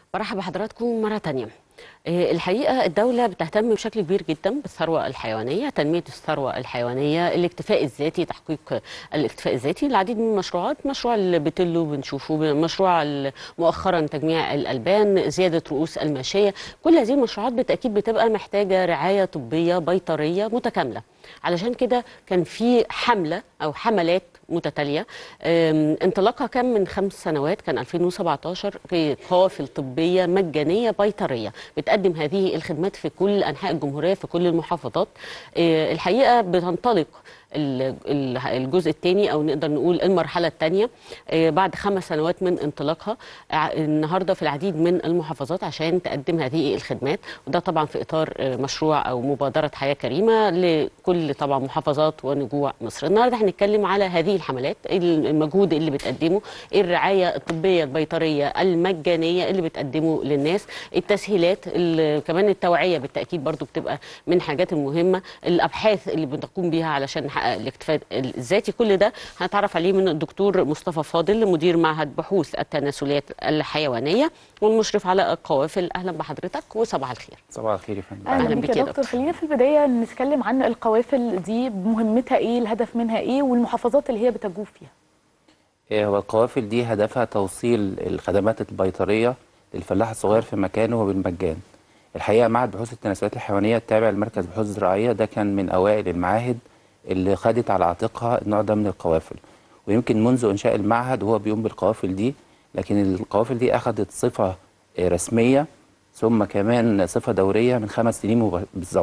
برحب بحضراتكم مرة تانية آه، الحقيقة الدولة بتهتم بشكل كبير جدا بالثروة الحيوانية تنمية الثروة الحيوانية الاكتفاء الذاتي تحقيق الاكتفاء الذاتي العديد من المشروعات مشروع البتلو بنشوفه مشروع ال- مؤخرا تجميع الألبان زيادة رؤوس الماشية كل هذه المشروعات بالتأكيد بتبقى محتاجة رعاية طبية بيطرية متكاملة علشان كده كان في حملة أو حملات متتالية أم، انطلاقها كان من خمس سنوات كان 2017 في قوافل طبية مجانية بيطرية بتقدم هذه الخدمات في كل أنحاء الجمهورية في كل المحافظات أه، الحقيقة بتنطلق ال- ال- الجزء الثاني او نقدر نقول المرحله الثانيه بعد خمس سنوات من انطلاقها ع- النهارده في العديد من المحافظات عشان تقدم هذه الخدمات وده طبعا في اطار آه، مشروع او مبادره حياه كريمه لكل طبعا محافظات ونجوع مصر النهارده هنتكلم على هذه الحملات المجهود اللي بتقدمه الرعايه الطبيه البيطريه المجانيه اللي بتقدمه للناس التسهيلات ال- كمان التوعيه بالتاكيد برضو بتبقى من الحاجات المهمه الابحاث اللي بنقوم بيها علشان نحقق الاكتفاء الذاتي كل ده هنتعرف عليه من الدكتور مصطفى فاضل مدير معهد بحوث التناسليات الحيوانيه والمشرف على القوافل اهلا بحضرتك وصباح الخير صباح الخير يا فندم أهلاً اهلا بك بك يا يا دكتور خلينا في البدايه نتكلم عن القوافل دي مهمتها ايه الهدف منها ايه والمحافظات اللي هي بتجوب فيها إيه هو القوافل دي هدفها توصيل الخدمات البيطرية للفلاح الصغير في مكانه وبالمجان الحقيقة معهد بحوث التناسلات الحيوانية التابع لمركز بحوث زراعية ده كان من أوائل المعاهد اللي خدت على عاتقها النوع ده من القوافل ويمكن منذ إنشاء المعهد وهو بيقوم بالقوافل دي لكن القوافل دي أخذت صفة آه، رسمية ثم كمان صفة دورية من خمس سنين مب- بالظبط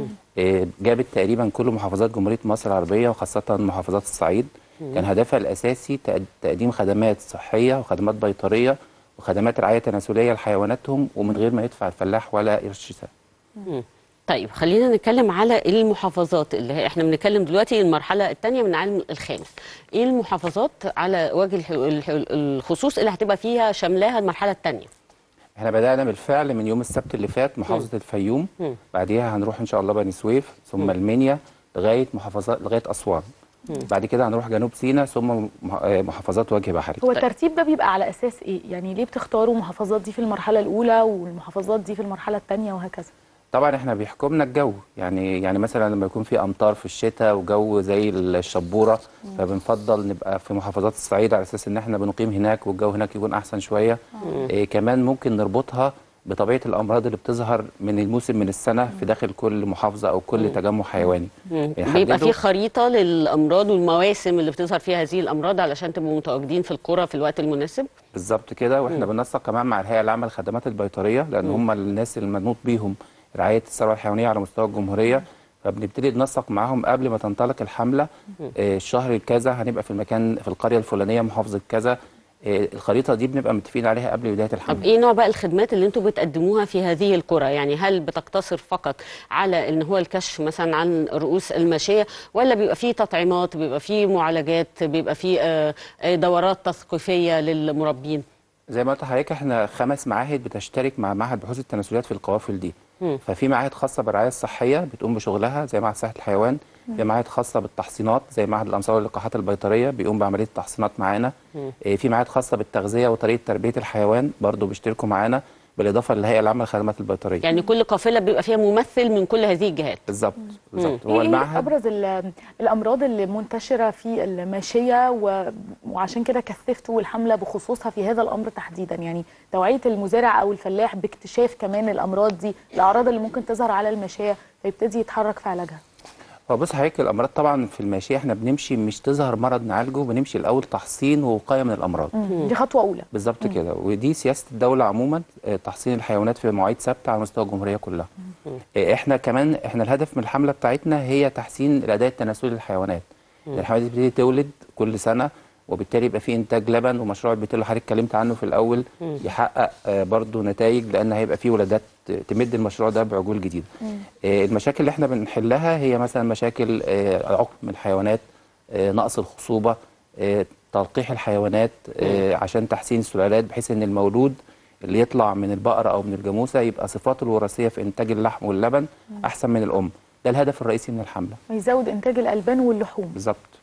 آه، جابت تقريبا كل محافظات جمهورية مصر العربية وخاصة محافظات الصعيد كان هدفها الأساسي تق- تقديم خدمات صحية وخدمات بيطرية وخدمات رعاية تناسلية لحيواناتهم ومن غير ما يدفع الفلاح ولا قرش سنة. طيب خلينا نتكلم على المحافظات اللي هي احنا بنتكلم دلوقتي المرحله الثانيه من العام الخامس ايه المحافظات على وجه الح- الح- الخصوص اللي هتبقى فيها شملاها المرحله الثانيه احنا بدأنا بالفعل من يوم السبت اللي فات محافظة الفيوم مم. بعديها هنروح إن شاء الله بني سويف ثم المنيا لغاية محافظات لغاية أسوان بعد كده هنروح جنوب سيناء ثم مح- آه، محافظات وجه بحري هو الترتيب ده بيبقى على اساس ايه يعني ليه بتختاروا المحافظات دي في المرحله الاولى والمحافظات دي في المرحله الثانيه وهكذا طبعا احنا بيحكمنا الجو يعني يعني مثلا لما يكون في امطار في الشتاء وجو زي الشبوره فبنفضل نبقى في محافظات الصعيد على اساس ان احنا بنقيم هناك والجو هناك يكون احسن شويه إيه كمان ممكن نربطها بطبيعه الامراض اللي بتظهر من الموسم من السنه في داخل كل محافظه او كل تجمع حيواني بيبقى بيحددوا- في خريطه للامراض والمواسم اللي بتظهر فيها هذه الامراض علشان تبقوا متواجدين في القرى في الوقت المناسب بالظبط كده واحنا بننسق كمان مع الهيئه العامه للخدمات البيطريه لان هم الناس المنوط بيهم رعايه الثروه الحيوانيه على مستوى الجمهوريه فبنبتدي ننسق معاهم قبل ما تنطلق الحمله آه، الشهر الكذا هنبقى في المكان في القريه الفلانيه محافظه كذا آه، الخريطه دي بنبقى متفقين عليها قبل بدايه طب الحمله ايه نوع بقى الخدمات اللي انتوا بتقدموها في هذه القرى يعني هل بتقتصر فقط على ان هو الكشف مثلا عن رؤوس الماشيه ولا بيبقى فيه تطعيمات بيبقى فيه معالجات بيبقى فيه آه، آه، دورات تثقيفيه للمربين زي ما قلت لحضرتك احنا خمس معاهد بتشترك مع معهد بحوث التناسليات في القوافل دي ففي معاهد خاصه بالرعايه الصحيه بتقوم بشغلها زي معهد صحه الحيوان في معاهد خاصه بالتحصينات زي معهد الامصار واللقاحات البيطريه بيقوم بعمليه التحصينات معانا اه، في معاهد خاصه بالتغذيه وطريقه تربيه الحيوان برضو بيشتركوا معانا بالاضافه للهيئه العامه للخدمات البيطريه يعني كل قافله بيبقى فيها ممثل من كل هذه الجهات بالظبط بالظبط ايه هو إيه المعهد ابرز ال- الامراض اللي منتشره في الماشيه و... وعشان كده كثفتوا الحمله بخصوصها في هذا الامر تحديدا يعني توعيه المزارع او الفلاح باكتشاف كمان الامراض دي الاعراض اللي ممكن تظهر على الماشيه فيبتدي يتحرك في علاجها هو بص حضرتك الامراض طبعا في الماشيه احنا بنمشي مش تظهر مرض نعالجه بنمشي الاول تحصين ووقايه من الامراض دي خطوه اولى بالظبط كده ودي سياسه الدوله عموما آه، تحصين الحيوانات في مواعيد ثابته على مستوى الجمهوريه كلها آه، احنا كمان احنا الهدف من الحمله بتاعتنا هي تحسين الاداء التناسلي للحيوانات الحيوانات دي بتبتدي تولد كل سنه وبالتالي يبقى في انتاج لبن ومشروع البيت اللي حضرتك اتكلمت عنه في الاول يحقق آه، برضو نتائج لان هيبقى في ولادات تمد المشروع ده بعجول جديده آه، المشاكل اللي احنا بنحلها هي مثلا مشاكل آه، عقم الحيوانات آه، نقص الخصوبه آه، تلقيح الحيوانات آه، عشان تحسين السلالات بحيث ان المولود اللي يطلع من البقره او من الجاموسه يبقى صفاته الوراثيه في انتاج اللحم واللبن احسن من الام ده الهدف الرئيسي من الحمله يزود انتاج الالبان واللحوم بالظبط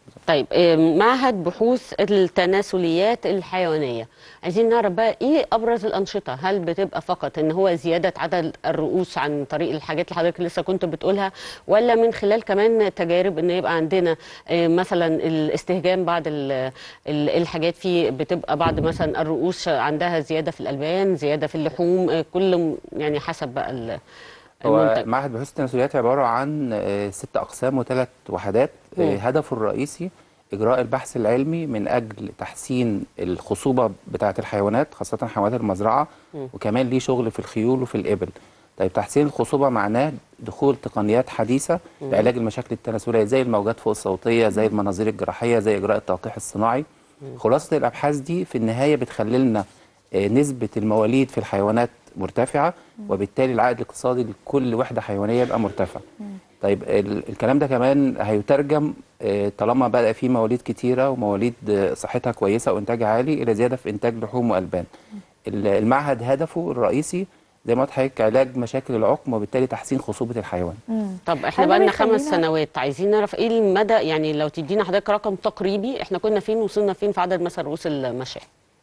طيب آم، معهد بحوث التناسليات الحيوانيه عايزين نعرف بقى ايه ابرز الانشطه هل بتبقى فقط ان هو زياده عدد الرؤوس عن طريق الحاجات اللي حضرتك لسه كنت بتقولها ولا من خلال كمان تجارب ان يبقى عندنا آه، مثلا الاستهجان بعض ال- ال- الحاجات فيه بتبقى بعض مثلا الرؤوس عندها زياده في الالبان زياده في اللحوم آه، كل م- يعني حسب بقى ال- هو المنتج معهد بحوث التناسليات عبارة عن آه، ست أقسام وثلاث وحدات آه، مم. هدفه الرئيسي إجراء البحث العلمي من أجل تحسين الخصوبة بتاعة الحيوانات خاصة حيوانات المزرعة وكمان ليه شغل في الخيول وفي الإبل طيب تحسين الخصوبة معناه دخول تقنيات حديثة لعلاج المشاكل التناسلية زي الموجات فوق الصوتية زي المناظير الجراحية زي إجراء التلقيح الصناعي خلاصة الأبحاث دي في النهاية بتخلي لنا آه، نسبة المواليد في الحيوانات مرتفعة وبالتالي العائد الاقتصادي لكل وحدة حيوانية يبقى مرتفع طيب ال- الكلام ده كمان هيترجم آه، طالما بدأ في مواليد كتيرة ومواليد آه، صحتها كويسة وإنتاجها عالي إلى زيادة في إنتاج لحوم وألبان ال- المعهد هدفه الرئيسي زي ما قلت لحضرتك علاج مشاكل العقم وبالتالي تحسين خصوبة الحيوان طب احنا هل بقى ده لنا خمس بيخلينا- سنوات عايزين نعرف ايه المدى يعني لو تدينا حضرتك رقم تقريبي احنا كنا فين وصلنا فين في عدد مثلا رؤوس المشاة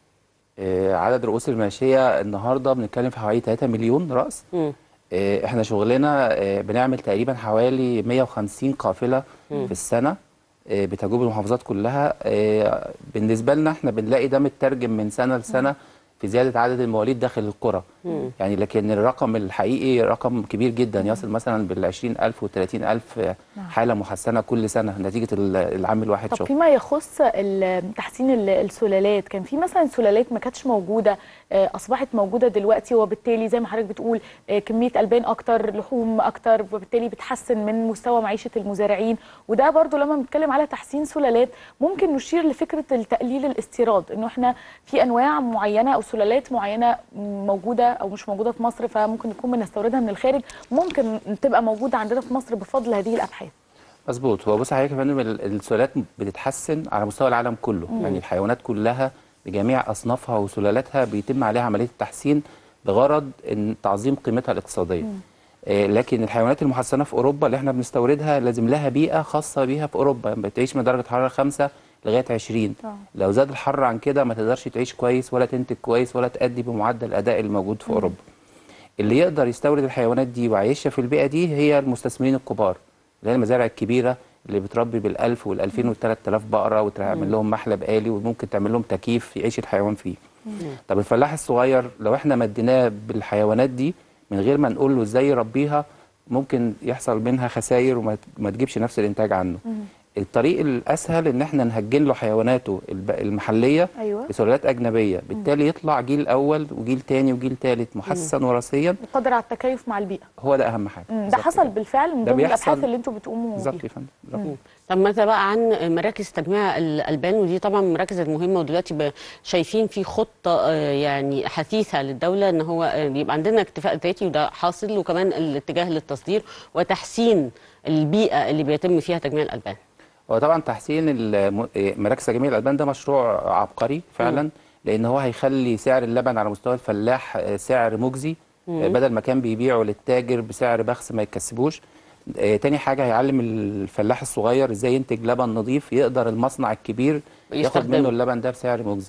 آه، عدد رؤوس الماشية النهاردة بنتكلم في حوالي 3 مليون رأس مم. آه، احنا شغلنا آه، بنعمل تقريبا حوالي 150 قافلة في السنة آه، بتجوب المحافظات كلها آه، بالنسبة لنا احنا بنلاقي ده مترجم من سنة لسنة في زيادة عدد المواليد داخل القرى يعني لكن الرقم الحقيقي رقم كبير جدا يصل مثلا بال 20000 و 30000 حالة محسنة كل سنة نتيجة ال- العام الواحد طب شغل فيما يخص ال- تحسين ال- السلالات كان في مثلا سلالات ما كانتش موجوده آه، اصبحت موجوده دلوقتي وبالتالي زي ما حضرتك بتقول آه، كميه البان اكتر لحوم اكتر وبالتالي بتحسن من مستوى معيشه المزارعين وده برضو لما بنتكلم على تحسين سلالات ممكن نشير لفكره التقليل الاستيراد انه احنا في انواع معينه او سلالات معينه موجوده او مش موجوده في مصر فممكن نكون بنستوردها من الخارج ممكن تبقى موجوده عندنا في مصر بفضل هذه الابحاث مظبوط هو بص حضرتك يا فندم ال- السلالات بتتحسن على مستوى العالم كله يعني الحيوانات كلها بجميع اصنافها وسلالاتها بيتم عليها عمليه التحسين بغرض ان تعظيم قيمتها الاقتصاديه آه، لكن الحيوانات المحسنه في اوروبا اللي احنا بنستوردها لازم لها بيئه خاصه بيها في اوروبا بتعيش من درجه حراره 5 لغايه 20 آه. لو زاد الحر عن كده ما تقدرش تعيش كويس ولا تنتج كويس ولا تأدي بمعدل الاداء الموجود في اوروبا اللي يقدر يستورد الحيوانات دي ويعيشها في البيئه دي هي المستثمرين الكبار اللي هي المزارع الكبيره اللي بتربي بال1000 وال2000 وال3000 بقره وتعمل لهم محلب آلي وممكن تعمل لهم تكييف يعيش الحيوان فيه. طب الفلاح الصغير لو احنا مديناه بالحيوانات دي من غير ما نقول له ازاي يربيها ممكن يحصل منها خسائر وما ما تجيبش نفس الانتاج عنه. الطريق الاسهل ان احنا نهجن له حيواناته الب- المحليه أيوة. بسلالات اجنبيه بالتالي يطلع جيل اول وجيل تاني وجيل تالت محسن وراثيا القدر على التكيف مع البيئه هو ده اهم حاجه مم، ده بالظبط حصل كده. بالفعل من ده ضمن الابحاث بيحصل. اللي انتوا بتقوموا بالظبط بيها يا فندم بالظبط. طب ماذا بقى عن مراكز تجميع الالبان ودي طبعا من المراكز المهمه ودلوقتي ب- شايفين في خطه آه، يعني حثيثه للدوله ان هو آه، يبقى عندنا اكتفاء ذاتي وده حاصل وكمان الاتجاه للتصدير وتحسين البيئه اللي بيتم فيها تجميع الالبان هو طبعا تحسين الم- مراكز تجميع الالبان ده مشروع عبقري فعلا لان هو هيخلي سعر اللبن على مستوى الفلاح آه، سعر مجزي آه، بدل ما كان بيبيعه للتاجر بسعر بخس ما يكسبوش آه، تاني حاجه هيعلم الفلاح الصغير ازاي ينتج لبن نظيف يقدر المصنع الكبير ياخد يستخدمه. منه اللبن ده بسعر مجزي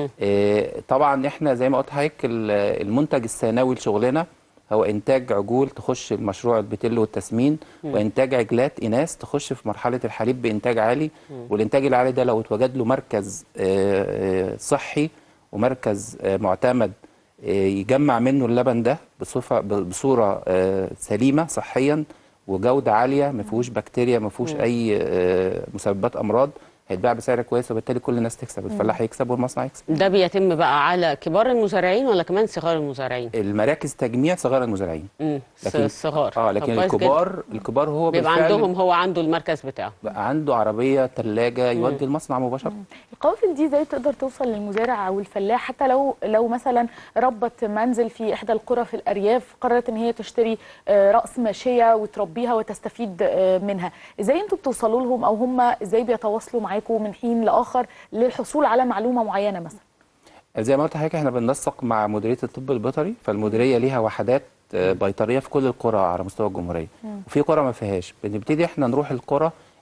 آه، طبعا احنا زي ما قلت لحضرتك ال- المنتج الثانوي لشغلنا هو انتاج عجول تخش المشروع البتل والتسمين وانتاج عجلات اناث تخش في مرحله الحليب بانتاج عالي والانتاج العالي ده لو اتوجد له مركز آه، آه، صحي ومركز آه، معتمد آه، يجمع منه اللبن ده بصفه ب- بصوره آه، سليمه صحيا وجوده عاليه ما فيهوش بكتيريا ما فيهوش اي آه، مسببات امراض هيتباع بسعر كويس وبالتالي كل الناس تكسب الفلاح يكسب والمصنع يكسب ده بيتم بقى على كبار المزارعين ولا كمان صغار المزارعين المراكز تجميع صغار المزارعين امم لكن الصغار اه طب لكن كويس جدا. الكبار الكبار هو بيبقى بالفعل عندهم هو عنده المركز بتاعه بقى عنده عربيه ثلاجه يودي المصنع مباشره القوافل دي ازاي تقدر توصل للمزارع او الفلاح حتى لو لو مثلا ربت منزل في احدى القرى في الارياف قررت ان هي تشتري آه، راس ماشيه وتربيها وتستفيد آه، منها ازاي انتوا بتوصلوا لهم او هم ازاي بيتواصلوا معاكم من حين لاخر للحصول على معلومه معينه مثلا زي ما قلت لحضرتك احنا بننسق مع مديريه الطب البيطري فالمديريه ليها وحدات آه، بيطريه في كل القرى على مستوى الجمهوريه وفي قرى ما فيهاش بنبتدي احنا نروح القرى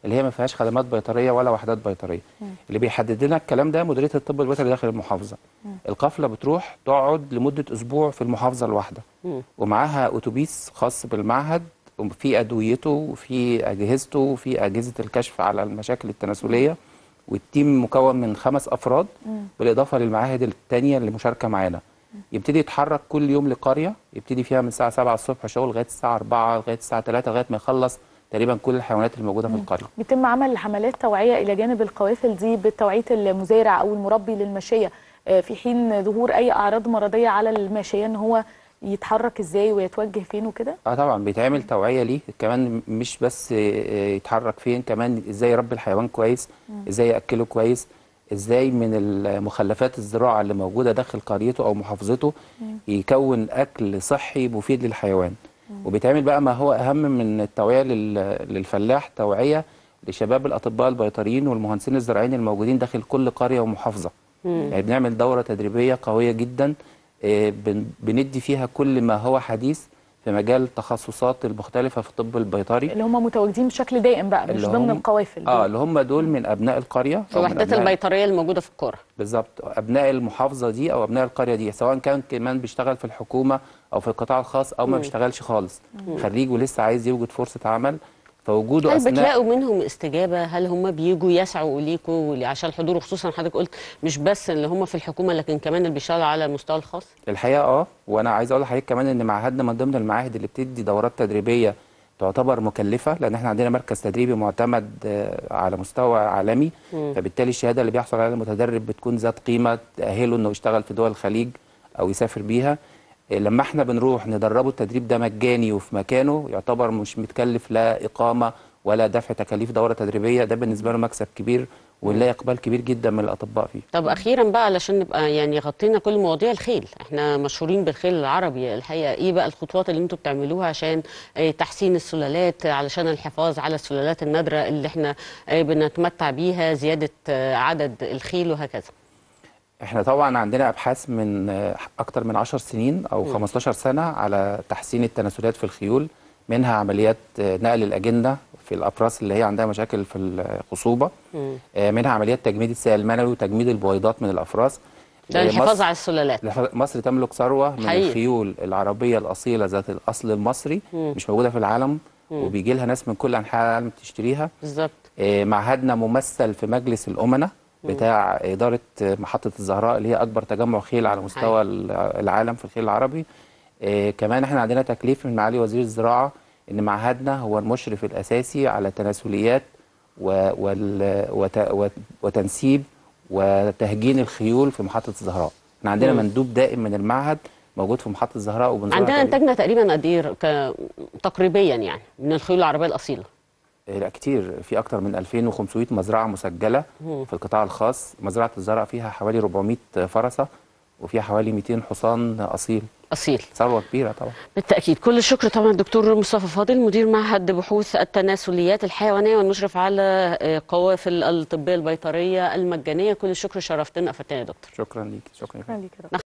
اللي هي ما فيهاش خدمات بيطريه ولا وحدات بيطريه اللي بيحدد لنا الكلام ده مديريه الطب البيطري داخل المحافظه القافله بتروح تقعد لمده اسبوع في المحافظه الواحده ومعاها اتوبيس خاص بالمعهد وفي ادويته وفي اجهزته وفي اجهزه الكشف على المشاكل التناسليه والتيم مكون من خمس افراد بالاضافه للمعاهد الثانيه اللي مشاركه معانا يبتدي يتحرك كل يوم لقريه يبتدي فيها من الساعه 7 الصبح شغل لغايه الساعه 4 لغايه الساعه 3 لغايه ما يخلص تقريبا كل الحيوانات الموجوده في القريه بيتم عمل حملات توعيه الى جانب القوافل دي بتوعيه المزارع او المربي للماشيه آه، في حين ظهور اي اعراض مرضيه على الماشيه ان هو يتحرك ازاي ويتوجه فين وكده اه طبعا بيتعمل توعيه ليه كمان مش بس آه، يتحرك فين كمان ازاي يربي الحيوان كويس ازاي ياكله كويس ازاي من المخلفات الزراعه اللي موجوده داخل قريته او محافظته يكون اكل صحي مفيد للحيوان وبيتعمل بقى ما هو اهم من التوعيه لل- للفلاح توعيه لشباب الاطباء البيطريين والمهندسين الزراعيين الموجودين داخل كل قريه ومحافظه يعني بنعمل دوره تدريبيه قويه جدا آه، بن- بندي فيها كل ما هو حديث في مجال التخصصات المختلفه في الطب البيطري اللي هم متواجدين بشكل دائم بقى مش اللي ضمن هم- القوافل اه دول. اللي هم دول من ابناء القريه في أو من الوحدات أبناء- البيطريه الموجوده في القرى بالظبط ابناء المحافظه دي او ابناء القريه دي سواء كان كمان بيشتغل في الحكومه او في القطاع الخاص او ما بيشتغلش خالص خريج ولسه عايز يوجد فرصه عمل فوجوده هل اثناء بتلاقوا منهم استجابه هل هم بيجوا يسعوا ليكوا عشان الحضور وخصوصا حضرتك قلت مش بس اللي هم في الحكومه لكن كمان اللي بيشتغلوا على المستوى الخاص الحقيقه اه وانا عايز اقول لحضرتك كمان ان معهدنا من ضمن المعاهد اللي بتدي دورات تدريبيه تعتبر مكلفه لان احنا عندنا مركز تدريبي معتمد آه، على مستوى عالمي فبالتالي الشهاده اللي بيحصل عليها المتدرب بتكون ذات قيمه تاهله انه يشتغل في دول الخليج او يسافر بيها آه، لما احنا بنروح ندربه التدريب ده مجاني وفي مكانه يعتبر مش متكلف لا اقامه ولا دفع تكاليف دوره تدريبيه ده بالنسبه له مكسب كبير ونلاقي اقبال كبير جدا من الاطباء فيه طب اخيرا بقى علشان نبقى يعني غطينا كل مواضيع الخيل احنا مشهورين بالخيل العربي الحقيقه ايه بقى الخطوات اللي انتوا بتعملوها عشان آه، تحسين السلالات آه، علشان الحفاظ على السلالات النادره اللي احنا آه، بنتمتع بيها زياده آه، عدد الخيل وهكذا احنا طبعا عندنا ابحاث من آه، اكتر من 10 سنين او 15 سنه على تحسين التناسلات في الخيول منها عمليات آه، نقل الاجنه في الابراس اللي هي عندها مشاكل في الخصوبه آه، منها عمليات تجميد السائل المنوي وتجميد البويضات من الافراس ده آه، الحفاظ مصر- على السلالات الح- مصر تملك ثروه من حقيقي. الخيول العربيه الاصيله ذات الاصل المصري مش موجوده في العالم وبيجي لها ناس من كل انحاء العالم تشتريها بالظبط آه، معهدنا ممثل في مجلس الأمناء بتاع إدارة آه، محطة الزهراء اللي هي أكبر تجمع خيل على مستوى ال- العالم في الخيل العربي آه، كمان احنا عندنا تكليف من معالي وزير الزراعة إن معهدنا هو المشرف الأساسي على تناسليات و وال وت وت- وتنسيب وتهجين الخيول في محطة الزهراء احنا عندنا مم. مندوب دائم من المعهد موجود في محطة الزهراء وبنزورها عندنا تقريباً. انتاجنا تقريبا قد ايه ك- تقريبا يعني من الخيول العربيه الاصيله آه، لا كتير في اكتر من 2500 مزرعه مسجله في القطاع الخاص مزرعه الزرع فيها حوالي 400 فرسه وفيها حوالي 200 حصان اصيل اصيل ثروه كبيره طبعا بالتأكيد كل الشكر طبعا الدكتور مصطفى فاضل مدير معهد بحوث التناسليات الحيوانية والمشرف على آه، قوافل الطبية البيطرية المجانية كل الشكر شرفتنا أفدتنا يا دكتور شكرا ليك شكرا شكرا ليك يا دكتور.